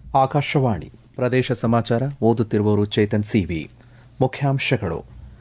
ಆಕಾಶವಾಣಿ ಪ್ರದೇಶ ಸಮಾಚಾರ ಓದುತ್ತಿರುವವರು ಚೇತನ್ ಸಿವಿ ಮುಖ್ಯಾಂಶಗಳು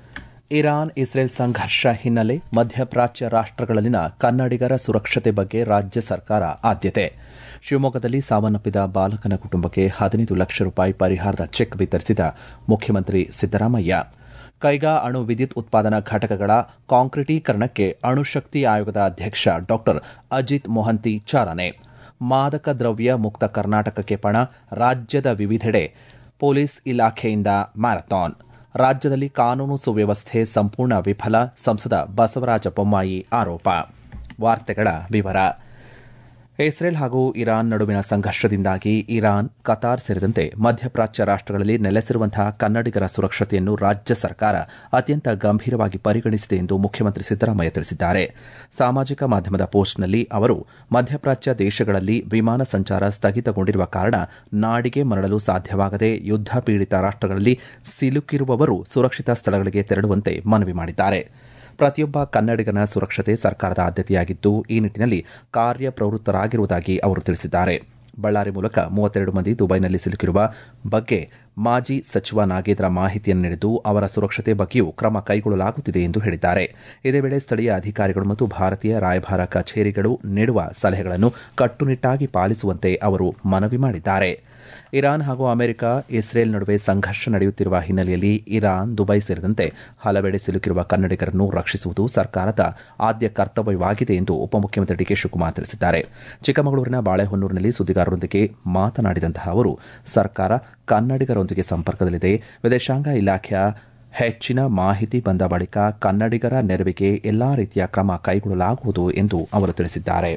ಇರಾನ್ ಇಸ್ರೇಲ್ ಸಂಘರ್ಷ ಹಿನ್ನೆಲೆ ಮಧ್ಯಪ್ರಾಚ್ಯ ರಾಷ್ಟಗಳಲ್ಲಿನ ಕನ್ನಡಿಗರ ಸುರಕ್ಷತೆ ಬಗ್ಗೆ ರಾಜ್ಯ ಸರ್ಕಾರ ಆದ್ಯತೆ ಶಿವಮೊಗ್ಗದಲ್ಲಿ ಸಾವನ್ನಪ್ಪಿದ ಬಾಲಕನ ಕುಟುಂಬಕ್ಕೆ ಹದಿನೈದು ಲಕ್ಷ ರೂಪಾಯಿ ಪರಿಹಾರದ ಚೆಕ್ ವಿತರಿಸಿದ ಮುಖ್ಯಮಂತ್ರಿ ಸಿದ್ದರಾಮಯ್ಯ ಕೈಗಾ ಅಣು ವಿದ್ಯುತ್ ಉತ್ಪಾದನಾ ಘಟಕಗಳ ಕಾಂಕ್ರಿಟೀಕರಣಕ್ಕೆ ಅಣುಶಕ್ತಿ ಆಯೋಗದ ಅಧ್ಯಕ್ಷ ಡಾ ಅಜಿತ್ ಮೊಹಂತಿ ಚಾಲನೆ ಮಾದಕ ದ್ರವ್ಯ ಮುಕ್ತ ಕರ್ನಾಟಕಕ್ಕೆ ಪಣ ರಾಜ್ಯದ ವಿವಿಧೆಡೆ ಪೊಲೀಸ್ ಇಲಾಖೆಯಿಂದ ಮ್ಯಾರಥಾನ್ ರಾಜ್ಯದಲ್ಲಿ ಕಾನೂನು ಸುವ್ಯವಸ್ಥೆ ಸಂಪೂರ್ಣ ವಿಫಲ ಸಂಸದ ಬಸವರಾಜ ಬೊಮ್ಮಾಯಿ ಆರೋಪ ವಾರ್ತೆಗಳ ವಿವರ ಇಸ್ರೇಲ್ ಹಾಗೂ ಇರಾನ್ ನಡುವಿನ ಸಂಘರ್ಷದಿಂದಾಗಿ ಇರಾನ್ ಕತಾರ್ ಸೇರಿದಂತೆ ಮಧ್ಯಪ್ರಾಚ್ಯ ರಾಷ್ಟಗಳಲ್ಲಿ ನೆಲೆಸಿರುವಂತಹ ಕನ್ನಡಿಗರ ಸುರಕ್ಷತೆಯನ್ನು ರಾಜ್ಯ ಸರ್ಕಾರ ಅತ್ಯಂತ ಗಂಭೀರವಾಗಿ ಪರಿಗಣಿಸಿದೆ ಎಂದು ಮುಖ್ಯಮಂತ್ರಿ ಸಿದ್ದರಾಮಯ್ಯ ತಿಳಿಸಿದ್ದಾರೆ ಸಾಮಾಜಿಕ ಮಾಧ್ಯಮದ ಪೋಸ್ಟ್ನಲ್ಲಿ ಅವರು ಮಧ್ಯಪ್ರಾಚ್ಯ ದೇಶಗಳಲ್ಲಿ ವಿಮಾನ ಸಂಚಾರ ಸ್ಥಗಿತಗೊಂಡಿರುವ ಕಾರಣ ನಾಡಿಗೆ ಮರಳಲು ಸಾಧ್ಯವಾಗದೆ ಯುದ್ದ ಪೀಡಿತ ರಾಷ್ಟಗಳಲ್ಲಿ ಸಿಲುಕಿರುವವರು ಸುರಕ್ಷಿತ ಸ್ಥಳಗಳಿಗೆ ತೆರಳುವಂತೆ ಮನವಿ ಮಾಡಿದ್ದಾರೆ ಪ್ರತಿಯೊಬ್ಬ ಕನ್ನಡಿಗನ ಸುರಕ್ಷತೆ ಸರ್ಕಾರದ ಆದ್ಯತೆಯಾಗಿದ್ದು ಈ ನಿಟ್ಟಿನಲ್ಲಿ ಕಾರ್ಯಪ್ರವೃತ್ತರಾಗಿರುವುದಾಗಿ ಅವರು ತಿಳಿಸಿದ್ದಾರೆ ಬಳ್ಳಾರಿ ಮೂಲಕ ಮೂವತ್ತೆರಡು ಮಂದಿ ದುಬೈನಲ್ಲಿ ಸಿಲುಕಿರುವ ಬಗ್ಗೆ ಮಾಜಿ ಸಚಿವ ನಾಗೇಂದ್ರ ಮಾಹಿತಿಯನ್ನು ನೀಡಿದ್ದು ಅವರ ಸುರಕ್ಷತೆ ಬಗ್ಗೆಯೂ ಕ್ರಮ ಕೈಗೊಳ್ಳಲಾಗುತ್ತಿದೆ ಎಂದು ಹೇಳಿದ್ದಾರೆ ಇದೇ ವೇಳೆ ಸ್ಥಳೀಯ ಅಧಿಕಾರಿಗಳು ಮತ್ತು ಭಾರತೀಯ ರಾಯಭಾರ ಕಚೇರಿಗಳು ನೀಡುವ ಸಲಹೆಗಳನ್ನು ಕಟ್ಟುನಿಟ್ಟಾಗಿ ಪಾಲಿಸುವಂತೆ ಅವರು ಮನವಿ ಮಾಡಿದ್ದಾರೆ ಇರಾನ್ ಹಾಗೂ ಅಮೆರಿಕ ಇಸ್ರೇಲ್ ನಡುವೆ ಸಂಘರ್ಷ ನಡೆಯುತ್ತಿರುವ ಹಿನ್ನೆಲೆಯಲ್ಲಿ ಇರಾನ್ ದುಬೈ ಸೇರಿದಂತೆ ಹಲವೆಡೆ ಸಿಲುಕಿರುವ ಕನ್ನಡಿಗರನ್ನು ರಕ್ಷಿಸುವುದು ಸರ್ಕಾರದ ಆದ್ಯ ಕರ್ತವ್ಯವಾಗಿದೆ ಎಂದು ಉಪಮುಖ್ಯಮಂತ್ರಿ ಡಿಕೆ ಶಿವಕುಮಾರ್ ತಿಳಿಸಿದ್ದಾರೆ ಚಿಕ್ಕಮಗಳೂರಿನ ಬಾಳೆಹೊನ್ನೂರಿನಲ್ಲಿ ಸುದ್ದಿಗಾರರೊಂದಿಗೆ ಮಾತನಾಡಿದಂತಹ ಅವರು ಸರ್ಕಾರ ಕನ್ನಡಿಗರೊಂದಿಗೆ ಸಂಪರ್ಕದಲ್ಲಿದೆ ವಿದೇಶಾಂಗ ಇಲಾಖೆಯ ಹೆಚ್ಚಿನ ಮಾಹಿತಿ ಬಂದ ಬಳಿಕ ಕನ್ನಡಿಗರ ನೆರವಿಗೆ ಎಲ್ಲಾ ರೀತಿಯ ಕ್ರಮ ಕೈಗೊಳ್ಳಲಾಗುವುದು ಎಂದು ಅವರು ತಿಳಿಸಿದ್ದಾರೆ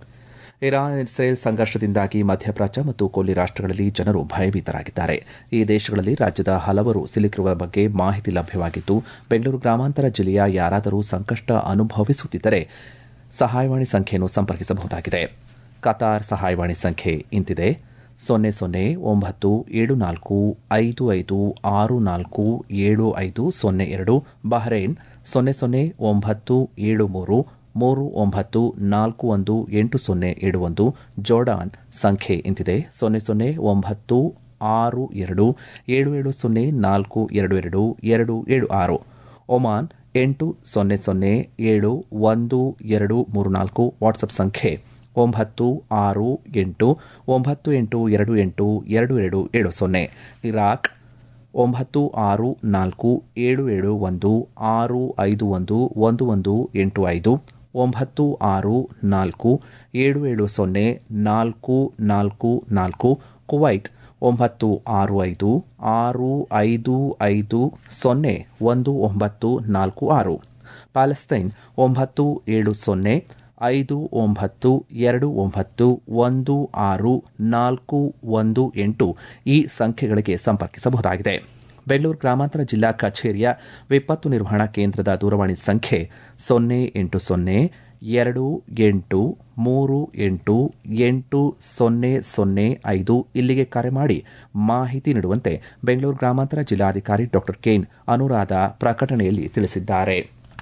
ಇರಾನ್ ಇಸ್ರೇಲ್ ಸಂಘರ್ಷದಿಂದಾಗಿ ಮಧ್ಯಪ್ರಾಚ್ಯ ಮತ್ತು ಕೊಲ್ಲಿ ರಾಷ್ಟಗಳಲ್ಲಿ ಜನರು ಭಯಭೀತರಾಗಿದ್ದಾರೆ ಈ ದೇಶಗಳಲ್ಲಿ ರಾಜ್ಯದ ಹಲವರು ಸಿಲುಕಿರುವ ಬಗ್ಗೆ ಮಾಹಿತಿ ಲಭ್ಯವಾಗಿದ್ದು ಬೆಂಗಳೂರು ಗ್ರಾಮಾಂತರ ಜಿಲ್ಲೆಯ ಯಾರಾದರೂ ಸಂಕಷ್ಟ ಅನುಭವಿಸುತ್ತಿದ್ದರೆ ಸಹಾಯವಾಣಿ ಸಂಖ್ಯೆಯನ್ನು ಸಂಪರ್ಕಿಸಬಹುದಾಗಿದೆ ಕತಾರ್ ಸಹಾಯವಾಣಿ ಸಂಖ್ಯೆ ಇಂತಿದೆ ಸೊನ್ನೆ ಸೊನ್ನೆ ಒಂಬತ್ತು ಏಳು ನಾಲ್ಕು ಐದು ಐದು ಆರು ನಾಲ್ಕು ಏಳು ಐದು ಸೊನ್ನೆ ಎರಡು ಬಹ್ರೈನ್ ಸೊನ್ನೆ ಸೊನ್ನೆ ಒಂಬತ್ತು ಏಳು ಮೂರು ಮೂರು ಒಂಬತ್ತು ನಾಲ್ಕು ಒಂದು ಎಂಟು ಸೊನ್ನೆ ಏಳು ಒಂದು ಜೋರ್ಡಾನ್ ಸಂಖ್ಯೆ ಇಂತಿದೆ ಸೊನ್ನೆ ಸೊನ್ನೆ ಒಂಬತ್ತು ಆರು ಎರಡು ಏಳು ಏಳು ಸೊನ್ನೆ ನಾಲ್ಕು ಎರಡು ಎರಡು ಎರಡು ಏಳು ಆರು ಒಮಾನ್ ಎಂಟು ಸೊನ್ನೆ ಸೊನ್ನೆ ಏಳು ಒಂದು ಎರಡು ಮೂರು ನಾಲ್ಕು ವಾಟ್ಸಪ್ ಸಂಖ್ಯೆ ಒಂಬತ್ತು ಆರು ಎಂಟು ಒಂಬತ್ತು ಎಂಟು ಎರಡು ಎಂಟು ಎರಡು ಎರಡು ಏಳು ಸೊನ್ನೆ ಇರಾಕ್ ಒಂಬತ್ತು ಆರು ನಾಲ್ಕು ಏಳು ಏಳು ಒಂದು ಆರು ಐದು ಒಂದು ಒಂದು ಒಂದು ಎಂಟು ಐದು ಒಂಬತ್ತು ಆರು ನಾಲ್ಕು ಏಳು ಏಳು ಸೊನ್ನೆ ನಾಲ್ಕು ನಾಲ್ಕು ನಾಲ್ಕು ಕುವೈಟ್ ಒಂಬತ್ತು ಆರು ಐದು ಆರು ಐದು ಐದು ಸೊನ್ನೆ ಒಂದು ಒಂಬತ್ತು ನಾಲ್ಕು ಆರು ಪ್ಯಾಲೆಸ್ತೈನ್ ಒಂಬತ್ತು ಏಳು ಸೊನ್ನೆ ಐದು ಒಂಬತ್ತು ಎರಡು ಒಂಬತ್ತು ಒಂದು ಆರು ನಾಲ್ಕು ಒಂದು ಎಂಟು ಈ ಸಂಖ್ಯೆಗಳಿಗೆ ಸಂಪರ್ಕಿಸಬಹುದಾಗಿದೆ ಬೆಂಗಳೂರು ಗ್ರಾಮಾಂತರ ಜಿಲ್ಲಾ ಕಚೇರಿಯ ವಿಪತ್ತು ನಿರ್ವಹಣಾ ಕೇಂದ್ರದ ದೂರವಾಣಿ ಸಂಖ್ಯೆ ಸೊನ್ನೆ ಎಂಟು ಸೊನ್ನೆ ಎರಡು ಎಂಟು ಮೂರು ಎಂಟು ಎಂಟು ಸೊನ್ನೆ ಸೊನ್ನೆ ಐದು ಇಲ್ಲಿಗೆ ಕರೆ ಮಾಡಿ ಮಾಹಿತಿ ನೀಡುವಂತೆ ಬೆಂಗಳೂರು ಗ್ರಾಮಾಂತರ ಜಿಲ್ಲಾಧಿಕಾರಿ ಡಾ ಕೆನ್ ಅನುರಾಧ ಪ್ರಕಟಣೆಯಲ್ಲಿ ತಿಳಿಸಿದ್ದಾರೆ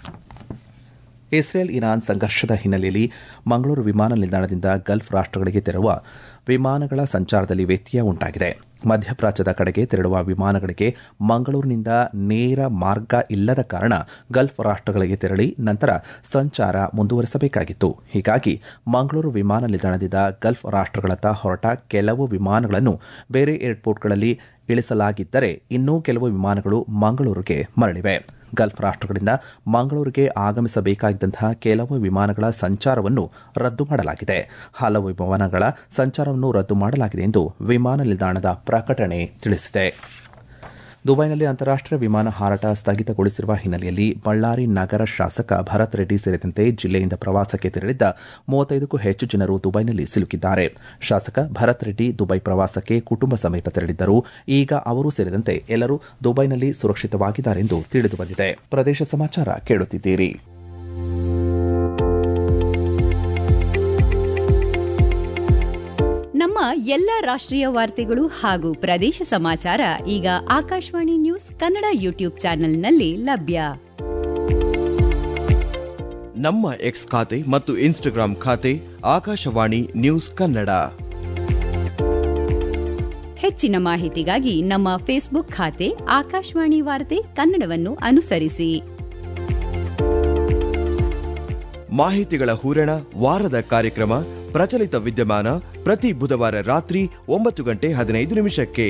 ಇಸ್ರೇಲ್ ಇರಾನ್ ಸಂಘರ್ಷದ ಹಿನ್ನೆಲೆಯಲ್ಲಿ ಮಂಗಳೂರು ವಿಮಾನ ನಿಲ್ದಾಣದಿಂದ ಗಲ್ಫ್ ರಾಷ್ಟಗಳಿಗೆ ತೆರಳುವ ವಿಮಾನಗಳ ಸಂಚಾರದಲ್ಲಿ ವ್ಯತ್ಯಯ ಉಂಟಾಗಿದೆ ಮಧ್ಯಪ್ರಾಚ್ಯದ ಕಡೆಗೆ ತೆರಳುವ ವಿಮಾನಗಳಿಗೆ ಮಂಗಳೂರಿನಿಂದ ನೇರ ಮಾರ್ಗ ಇಲ್ಲದ ಕಾರಣ ಗಲ್ಫ್ ರಾಷ್ಟಗಳಿಗೆ ತೆರಳಿ ನಂತರ ಸಂಚಾರ ಮುಂದುವರೆಸಬೇಕಾಗಿತ್ತು ಹೀಗಾಗಿ ಮಂಗಳೂರು ವಿಮಾನ ನಿಲ್ದಾಣದಿಂದ ಗಲ್ಫ್ ರಾಷ್ಟಗಳತ್ತ ಹೊರಟ ಕೆಲವು ವಿಮಾನಗಳನ್ನು ಬೇರೆ ಏರ್ಪೋರ್ಟ್ಗಳಲ್ಲಿ ಇಳಿಸಲಾಗಿದ್ದರೆ ಇನ್ನೂ ಕೆಲವು ವಿಮಾನಗಳು ಮಂಗಳೂರಿಗೆ ಮರಳಿವೆ ಗಲ್ಫ್ ರಾಷ್ಟಗಳಿಂದ ಮಂಗಳೂರಿಗೆ ಆಗಮಿಸಬೇಕಾಗಿದ್ದಂತಹ ಕೆಲವು ವಿಮಾನಗಳ ಸಂಚಾರವನ್ನು ರದ್ದು ಮಾಡಲಾಗಿದೆ ಹಲವು ವಿಮಾನಗಳ ಸಂಚಾರವನ್ನು ರದ್ದು ಮಾಡಲಾಗಿದೆ ಎಂದು ವಿಮಾನ ನಿಲ್ದಾಣದ ಪ್ರಕಟಣೆ ತಿಳಿಸಿದೆ ದುಬೈನಲ್ಲಿ ಅಂತಾರಾಷ್ಟೀಯ ವಿಮಾನ ಹಾರಾಟ ಸ್ಥಗಿತಗೊಳಿಸಿರುವ ಹಿನ್ನೆಲೆಯಲ್ಲಿ ಬಳ್ಳಾರಿ ನಗರ ಶಾಸಕ ಭರತ್ ರೆಡ್ಡಿ ಸೇರಿದಂತೆ ಜಿಲ್ಲೆಯಿಂದ ಪ್ರವಾಸಕ್ಕೆ ತೆರಳಿದ್ದ ಮೂವತ್ತೈದಕ್ಕೂ ಹೆಚ್ಚು ಜನರು ದುಬೈನಲ್ಲಿ ಸಿಲುಕಿದ್ದಾರೆ ಶಾಸಕ ಭರತ್ ರೆಡ್ಡಿ ದುಬೈ ಪ್ರವಾಸಕ್ಕೆ ಕುಟುಂಬ ಸಮೇತ ತೆರಳಿದ್ದರು ಈಗ ಅವರು ಸೇರಿದಂತೆ ಎಲ್ಲರೂ ದುಬೈನಲ್ಲಿ ಸುರಕ್ಷಿತವಾಗಿದ್ದಾರೆ ಎಂದು ತಿಳಿದುಬಂದಿದೆ ಪ್ರದೇಶ ಸಮಾಚಾರ ಕೇಳುತ್ತಿದ್ದೀರಿ ನಮ್ಮ ಎಲ್ಲ ರಾಷ್ಟ್ರೀಯ ವಾರ್ತೆಗಳು ಹಾಗೂ ಪ್ರದೇಶ ಸಮಾಚಾರ ಈಗ ಆಕಾಶವಾಣಿ ನ್ಯೂಸ್ ಕನ್ನಡ ಯೂಟ್ಯೂಬ್ ಚಾನೆಲ್ನಲ್ಲಿ ಲಭ್ಯ ನಮ್ಮ ಎಕ್ಸ್ ಖಾತೆ ಮತ್ತು ಇನ್ಸ್ಟಾಗ್ರಾಂ ಖಾತೆ ಆಕಾಶವಾಣಿ ನ್ಯೂಸ್ ಕನ್ನಡ ಹೆಚ್ಚಿನ ಮಾಹಿತಿಗಾಗಿ ನಮ್ಮ ಫೇಸ್ಬುಕ್ ಖಾತೆ ಆಕಾಶವಾಣಿ ವಾರ್ತೆ ಕನ್ನಡವನ್ನು ಅನುಸರಿಸಿ ಮಾಹಿತಿಗಳ ಹೂರಣ ವಾರದ ಕಾರ್ಯಕ್ರಮ ಪ್ರಚಲಿತ ವಿದ್ಯಮಾನ ಪ್ರತಿ ಬುಧವಾರ ರಾತ್ರಿ ಒಂಬತ್ತು ಗಂಟೆ ಹದಿನೈದು ನಿಮಿಷಕ್ಕೆ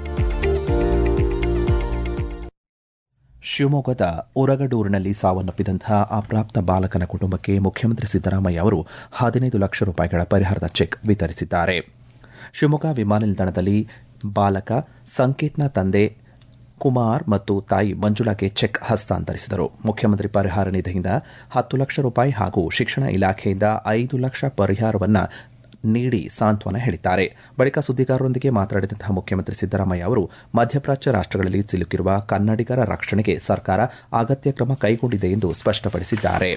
ಶಿವಮೊಗ್ಗದ ಉರಗಡೂರಿನಲ್ಲಿ ಸಾವನ್ನಪ್ಪಿದಂತಹ ಅಪ್ರಾಪ್ತ ಬಾಲಕನ ಕುಟುಂಬಕ್ಕೆ ಮುಖ್ಯಮಂತ್ರಿ ಸಿದ್ದರಾಮಯ್ಯ ಅವರು ಹದಿನೈದು ಲಕ್ಷ ರೂಪಾಯಿಗಳ ಪರಿಹಾರದ ಚೆಕ್ ವಿತರಿಸಿದ್ದಾರೆ ಶಿವಮೊಗ್ಗ ವಿಮಾನ ನಿಲ್ದಾಣದಲ್ಲಿ ಬಾಲಕ ಸಂಕೇತ್ನ ತಂದೆ ಕುಮಾರ್ ಮತ್ತು ತಾಯಿ ಮಂಜುಳಾಗೆ ಚೆಕ್ ಹಸ್ತಾಂತರಿಸಿದರು ಮುಖ್ಯಮಂತ್ರಿ ಪರಿಹಾರ ನಿಧಿಯಿಂದ ಹತ್ತು ಲಕ್ಷ ರೂಪಾಯಿ ಹಾಗೂ ಶಿಕ್ಷಣ ಇಲಾಖೆಯಿಂದ ಐದು ಲಕ್ಷ ಪರಿಹಾರವನ್ನು ನೀಡಿ ಸಾಂತ್ವನ ಹೇಳಿದ್ದಾರೆ ಬಳಿಕ ಸುದ್ದಿಗಾರರೊಂದಿಗೆ ಮಾತನಾಡಿದಂತಹ ಮುಖ್ಯಮಂತ್ರಿ ಸಿದ್ದರಾಮಯ್ಯ ಅವರು ಮಧ್ಯಪ್ರಾಚ್ಯ ರಾಷ್ಟಗಳಲ್ಲಿ ಸಿಲುಕಿರುವ ಕನ್ನಡಿಗರ ರಕ್ಷಣೆಗೆ ಸರ್ಕಾರ ಅಗತ್ಯ ಕ್ರಮ ಕೈಗೊಂಡಿದೆ ಎಂದು ಸ್ಪಷ್ಟಪಡಿಸಿದ್ದಾರೆ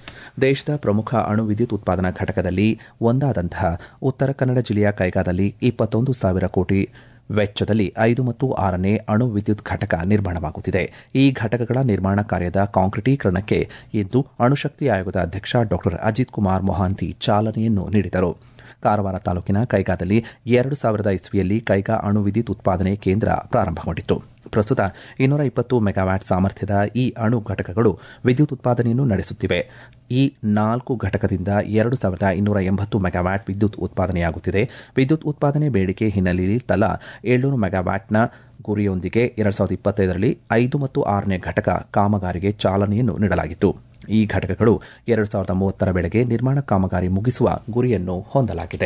ದೇಶದ ಪ್ರಮುಖ ಅಣು ವಿದ್ಯುತ್ ಉತ್ಪಾದನಾ ಘಟಕದಲ್ಲಿ ಒಂದಾದಂತಹ ಉತ್ತರ ಕನ್ನಡ ಜಿಲ್ಲೆಯ ಕೈಗಾದಲ್ಲಿ ಇಪ್ಪತ್ತೊಂದು ಸಾವಿರ ಕೋಟಿ ವೆಚ್ಚದಲ್ಲಿ ಐದು ಮತ್ತು ಆರನೇ ಅಣು ವಿದ್ಯುತ್ ಘಟಕ ನಿರ್ಮಾಣವಾಗುತ್ತಿದೆ ಈ ಘಟಕಗಳ ನಿರ್ಮಾಣ ಕಾರ್ಯದ ಕಾಂಕ್ರಿಟೀಕರಣಕ್ಕೆ ಇಂದು ಅಣುಶಕ್ತಿ ಆಯೋಗದ ಅಧ್ಯಕ್ಷ ಡಾ ಅಜಿತ್ ಕುಮಾರ್ ಮೊಹಾಂತಿ ಚಾಲನೆಯನ್ನು ನೀಡಿದರು ಕಾರವಾರ ತಾಲೂಕಿನ ಕೈಗಾದಲ್ಲಿ ಎರಡು ಸಾವಿರದ ಇಸ್ವಿಯಲ್ಲಿ ಕೈಗಾ ಅಣು ವಿದ್ಯುತ್ ಉತ್ಪಾದನೆ ಕೇಂದ್ರ ಪ್ರಾರಂಭಗೊಂಡಿತ್ತು ಪ್ರಸ್ತುತ ಇನ್ನೂರ ಇಪ್ಪತ್ತು ಮೆಗಾವ್ಯಾಟ್ ಸಾಮರ್ಥ್ಯದ ಈ ಅಣು ಘಟಕಗಳು ವಿದ್ಯುತ್ ಉತ್ಪಾದನೆಯನ್ನು ನಡೆಸುತ್ತಿವೆ ಈ ನಾಲ್ಕು ಘಟಕದಿಂದ ಎರಡು ಸಾವಿರದ ಇನ್ನೂರ ಎಂಬತ್ತು ಮೆಗಾವ್ಯಾಟ್ ವಿದ್ಯುತ್ ಉತ್ಪಾದನೆಯಾಗುತ್ತಿದೆ ವಿದ್ಯುತ್ ಉತ್ಪಾದನೆ ಬೇಡಿಕೆ ಹಿನ್ನೆಲೆಯಲ್ಲಿ ತಲಾ ಏಳ್ನೂರು ಮೆಗಾವ್ಯಾಟ್ನ ಗುರಿಯೊಂದಿಗೆ ಎರಡು ಸಾವಿರದ ಇಪ್ಪತ್ತೈದರಲ್ಲಿ ಐದು ಮತ್ತು ಆರನೇ ಘಟಕ ಕಾಮಗಾರಿಗೆ ಚಾಲನೆಯನ್ನು ನೀಡಲಾಗಿತ್ತು ಈ ಘಟಕಗಳು ಎರಡು ಸಾವಿರದ ಮೂವತ್ತರ ವೇಳೆಗೆ ನಿರ್ಮಾಣ ಕಾಮಗಾರಿ ಮುಗಿಸುವ ಗುರಿಯನ್ನು ಹೊಂದಲಾಗಿದೆ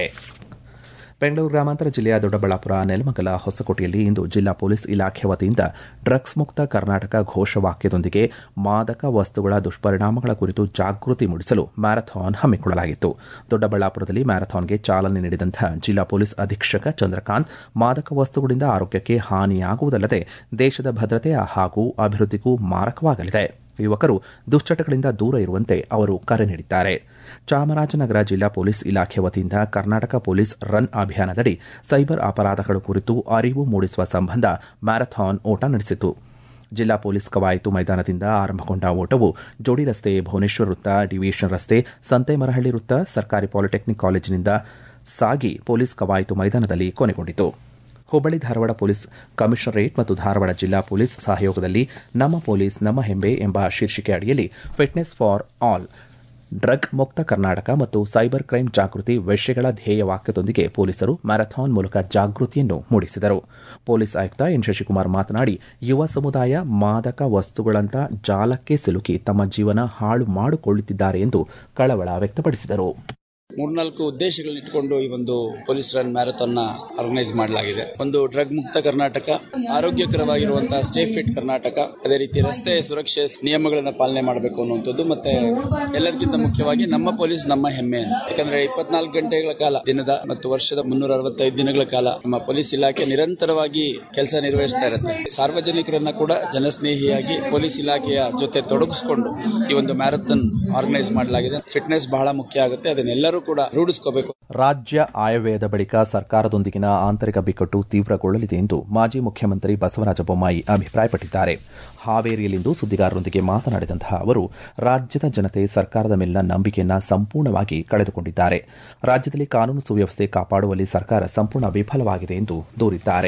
ಬೆಂಗಳೂರು ಗ್ರಾಮಾಂತರ ಜಿಲ್ಲೆಯ ದೊಡ್ಡಬಳ್ಳಾಪುರ ನೆಲಮಂಗಲ ಹೊಸಕೋಟೆಯಲ್ಲಿ ಇಂದು ಜಿಲ್ಲಾ ಪೊಲೀಸ್ ಇಲಾಖೆ ವತಿಯಿಂದ ಡ್ರಗ್ಸ್ ಮುಕ್ತ ಕರ್ನಾಟಕ ಘೋಷವಾಕ್ಯದೊಂದಿಗೆ ಮಾದಕ ವಸ್ತುಗಳ ದುಷ್ಪರಿಣಾಮಗಳ ಕುರಿತು ಜಾಗೃತಿ ಮೂಡಿಸಲು ಮ್ಯಾರಥಾನ್ ಹಮ್ಮಿಕೊಳ್ಳಲಾಗಿತ್ತು ದೊಡ್ಡಬಳ್ಳಾಪುರದಲ್ಲಿ ಮ್ಯಾರಥಾನ್ಗೆ ಚಾಲನೆ ನೀಡಿದಂತಹ ಜಿಲ್ಲಾ ಪೊಲೀಸ್ ಅಧೀಕ್ಷಕ ಚಂದ್ರಕಾಂತ್ ಮಾದಕ ವಸ್ತುಗಳಿಂದ ಆರೋಗ್ಯಕ್ಕೆ ಹಾನಿಯಾಗುವುದಲ್ಲದೆ ದೇಶದ ಭದ್ರತೆ ಹಾಗೂ ಅಭಿವೃದ್ಧಿಗೂ ಮಾರಕವಾಗಲಿದೆ ಯುವಕರು ದುಶ್ಚಟಗಳಿಂದ ದೂರ ಇರುವಂತೆ ಅವರು ಕರೆ ನೀಡಿದ್ದಾರೆ ಚಾಮರಾಜನಗರ ಜಿಲ್ಲಾ ಪೊಲೀಸ್ ಇಲಾಖೆ ವತಿಯಿಂದ ಕರ್ನಾಟಕ ಪೊಲೀಸ್ ರನ್ ಅಭಿಯಾನದಡಿ ಸೈಬರ್ ಅಪರಾಧಗಳ ಕುರಿತು ಅರಿವು ಮೂಡಿಸುವ ಸಂಬಂಧ ಮ್ಯಾರಥಾನ್ ಓಟ ನಡೆಸಿತು ಜಿಲ್ಲಾ ಪೊಲೀಸ್ ಕವಾಯತು ಮೈದಾನದಿಂದ ಆರಂಭಗೊಂಡ ಓಟವು ಜೋಡಿ ರಸ್ತೆ ಭುವನೇಶ್ವರ ವೃತ್ತ ಡಿವಿಷನ್ ರಸ್ತೆ ಸಂತೆಮರಹಳ್ಳಿ ವೃತ್ತ ಸರ್ಕಾರಿ ಪಾಲಿಟೆಕ್ನಿಕ್ ಕಾಲೇಜಿನಿಂದ ಸಾಗಿ ಪೊಲೀಸ್ ಕವಾಯತು ಮೈದಾನದಲ್ಲಿ ಕೊನೆಗೊಂಡಿತು ಹುಬ್ಬಳ್ಳಿ ಧಾರವಾಡ ಪೊಲೀಸ್ ಕಮಿಷನರೇಟ್ ಮತ್ತು ಧಾರವಾಡ ಜಿಲ್ಲಾ ಪೊಲೀಸ್ ಸಹಯೋಗದಲ್ಲಿ ನಮ್ಮ ಪೊಲೀಸ್ ನಮ್ಮ ಹೆಂಬೆ ಎಂಬ ಶೀರ್ಷಿಕೆ ಅಡಿಯಲ್ಲಿ ಫಿಟ್ನೆಸ್ ಫಾರ್ ಆಲ್ ಡ್ರಗ್ ಮುಕ್ತ ಕರ್ನಾಟಕ ಮತ್ತು ಸೈಬರ್ ಕ್ರೈಂ ಜಾಗೃತಿ ವಿಷಯಗಳ ಧ್ಯೇಯವಾಕ್ಯದೊಂದಿಗೆ ಪೊಲೀಸರು ಮ್ಯಾರಥಾನ್ ಮೂಲಕ ಜಾಗೃತಿಯನ್ನು ಮೂಡಿಸಿದರು ಪೊಲೀಸ್ ಆಯುಕ್ತ ಎನ್ ಶಶಿಕುಮಾರ್ ಮಾತನಾಡಿ ಯುವ ಸಮುದಾಯ ಮಾದಕ ವಸ್ತುಗಳಂತ ಜಾಲಕ್ಕೆ ಸಿಲುಕಿ ತಮ್ಮ ಜೀವನ ಹಾಳು ಮಾಡಿಕೊಳ್ಳುತ್ತಿದ್ದಾರೆ ಎಂದು ಕಳವಳ ವ್ಯಕ್ತಪಡಿಸಿದರು ಮೂರ್ನಾಲ್ಕು ಉದ್ದೇಶಗಳನ್ನ ಇಟ್ಕೊಂಡು ಈ ಒಂದು ಪೊಲೀಸ್ ರನ್ ಮ್ಯಾರಥಾನ್ ನ ಆರ್ಗನೈಸ್ ಮಾಡಲಾಗಿದೆ ಒಂದು ಡ್ರಗ್ ಮುಕ್ತ ಕರ್ನಾಟಕ ಆರೋಗ್ಯಕರವಾಗಿರುವಂತಹ ಸ್ಟೇ ಫಿಟ್ ಕರ್ನಾಟಕ ಅದೇ ರೀತಿ ರಸ್ತೆ ಸುರಕ್ಷೆ ನಿಯಮಗಳನ್ನ ಪಾಲನೆ ಮಾಡಬೇಕು ಅನ್ನುವಂಥದ್ದು ಮತ್ತೆ ಎಲ್ಲದಕ್ಕಿಂತ ಮುಖ್ಯವಾಗಿ ನಮ್ಮ ಪೊಲೀಸ್ ನಮ್ಮ ಹೆಮ್ಮೆ ಅಂತ ಯಾಕಂದ್ರೆ ಇಪ್ಪತ್ನಾಲ್ಕು ಗಂಟೆಗಳ ಕಾಲ ದಿನದ ಮತ್ತು ವರ್ಷದ ಮುನ್ನೂರ ಅರವತ್ತೈದು ದಿನಗಳ ಕಾಲ ನಮ್ಮ ಪೊಲೀಸ್ ಇಲಾಖೆ ನಿರಂತರವಾಗಿ ಕೆಲಸ ನಿರ್ವಹಿಸ್ತಾ ಇರುತ್ತೆ ಸಾರ್ವಜನಿಕರನ್ನ ಕೂಡ ಜನಸ್ನೇಹಿಯಾಗಿ ಪೊಲೀಸ್ ಇಲಾಖೆಯ ಜೊತೆ ತೊಡಗಿಸಿಕೊಂಡು ಈ ಒಂದು ಮ್ಯಾರಥಾನ್ ಆರ್ಗನೈಸ್ ಮಾಡಲಾಗಿದೆ ಫಿಟ್ನೆಸ್ ಬಹಳ ಮುಖ್ಯ ಆಗುತ್ತೆ ಅದನ್ನೆಲ್ಲರೂ ಕೂಡ ರೂಢಿಸ್ಕೋಬೇಕು ರಾಜ್ಯ ಆಯವ್ಯಯದ ಬಳಿಕ ಸರ್ಕಾರದೊಂದಿಗಿನ ಆಂತರಿಕ ಬಿಕ್ಕಟ್ಟು ತೀವ್ರಗೊಳ್ಳಲಿದೆ ಎಂದು ಮಾಜಿ ಮುಖ್ಯಮಂತ್ರಿ ಬಸವರಾಜ ಬೊಮ್ಮಾಯಿ ಅಭಿಪ್ರಾಯಪಟ್ಟಿದ್ದಾರೆ ಹಾವೇರಿಯಲ್ಲಿಂದು ಸುದ್ದಿಗಾರರೊಂದಿಗೆ ಮಾತನಾಡಿದಂತಹ ಅವರು ರಾಜ್ಯದ ಜನತೆ ಸರ್ಕಾರದ ಮೇಲಿನ ನಂಬಿಕೆಯನ್ನ ಸಂಪೂರ್ಣವಾಗಿ ಕಳೆದುಕೊಂಡಿದ್ದಾರೆ ರಾಜ್ಯದಲ್ಲಿ ಕಾನೂನು ಸುವ್ಯವಸ್ಥೆ ಕಾಪಾಡುವಲ್ಲಿ ಸರ್ಕಾರ ಸಂಪೂರ್ಣ ವಿಫಲವಾಗಿದೆ ಎಂದು ದೂರಿದ್ದಾರೆ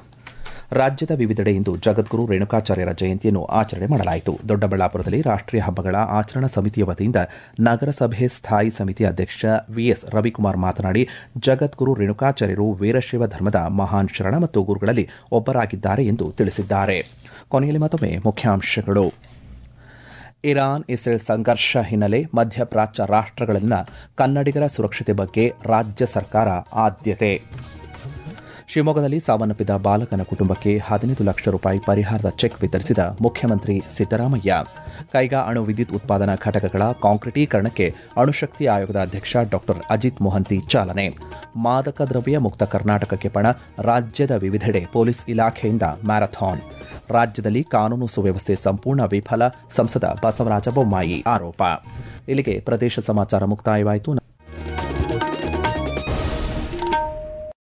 ರಾಜ್ಯದ ವಿವಿಧೆಡೆ ಇಂದು ಜಗದ್ಗುರು ರೇಣುಕಾಚಾರ್ಯರ ಜಯಂತಿಯನ್ನು ಆಚರಣೆ ಮಾಡಲಾಯಿತು ದೊಡ್ಡಬಳ್ಳಾಪುರದಲ್ಲಿ ರಾಷ್ಟೀಯ ಹಬ್ಬಗಳ ಆಚರಣಾ ಸಮಿತಿಯ ವತಿಯಿಂದ ನಗರಸಭೆ ಸ್ಥಾಯಿ ಸಮಿತಿ ಅಧ್ಯಕ್ಷ ವಿಎಸ್ ರವಿಕುಮಾರ್ ಮಾತನಾಡಿ ಜಗದ್ಗುರು ರೇಣುಕಾಚಾರ್ಯರು ವೀರಶೈವ ಧರ್ಮದ ಮಹಾನ್ ಶರಣ ಮತ್ತು ಗುರುಗಳಲ್ಲಿ ಒಬ್ಬರಾಗಿದ್ದಾರೆ ಎಂದು ತಿಳಿಸಿದ್ದಾರೆ ಕೊನೆಯಲ್ಲಿ ಮತ್ತೊಮ್ಮೆ ಮುಖ್ಯಾಂಶಗಳು ಇರಾನ್ ಇಸ್ರೇಲ್ ಸಂಘರ್ಷ ಹಿನ್ನೆಲೆ ಮಧ್ಯಪ್ರಾಚ್ಯ ರಾಷ್ಟಗಳಲ್ಲಿನ ಕನ್ನಡಿಗರ ಸುರಕ್ಷತೆ ಬಗ್ಗೆ ರಾಜ್ಯ ಸರ್ಕಾರ ಆದ್ಯತೆ ಶಿವಮೊಗ್ಗದಲ್ಲಿ ಸಾವನ್ನಪ್ಪಿದ ಬಾಲಕನ ಕುಟುಂಬಕ್ಕೆ ಹದಿನೈದು ಲಕ್ಷ ರೂಪಾಯಿ ಪರಿಹಾರದ ಚೆಕ್ ವಿತರಿಸಿದ ಮುಖ್ಯಮಂತ್ರಿ ಸಿದ್ದರಾಮಯ್ಯ ಕೈಗಾ ಅಣು ವಿದ್ಯುತ್ ಉತ್ಪಾದನಾ ಘಟಕಗಳ ಕಾಂಕ್ರಿಟೀಕರಣಕ್ಕೆ ಅಣುಶಕ್ತಿ ಆಯೋಗದ ಅಧ್ಯಕ್ಷ ಡಾ ಅಜಿತ್ ಮೊಹಂತಿ ಚಾಲನೆ ಮಾದಕ ದ್ರವ್ಯ ಮುಕ್ತ ಕರ್ನಾಟಕಕ್ಕೆ ಪಣ ರಾಜ್ಯದ ವಿವಿಧೆಡೆ ಪೊಲೀಸ್ ಇಲಾಖೆಯಿಂದ ಮ್ಯಾರಥಾನ್ ರಾಜ್ಯದಲ್ಲಿ ಕಾನೂನು ಸುವ್ಯವಸ್ಥೆ ಸಂಪೂರ್ಣ ವಿಫಲ ಸಂಸದ ಬಸವರಾಜ ಬೊಮ್ಮಾಯಿ ಆರೋಪ ಇಲ್ಲಿಗೆ ಪ್ರದೇಶ ಸಮಾಚಾರ ಮುಕ್ತಾಯವಾಯಿತು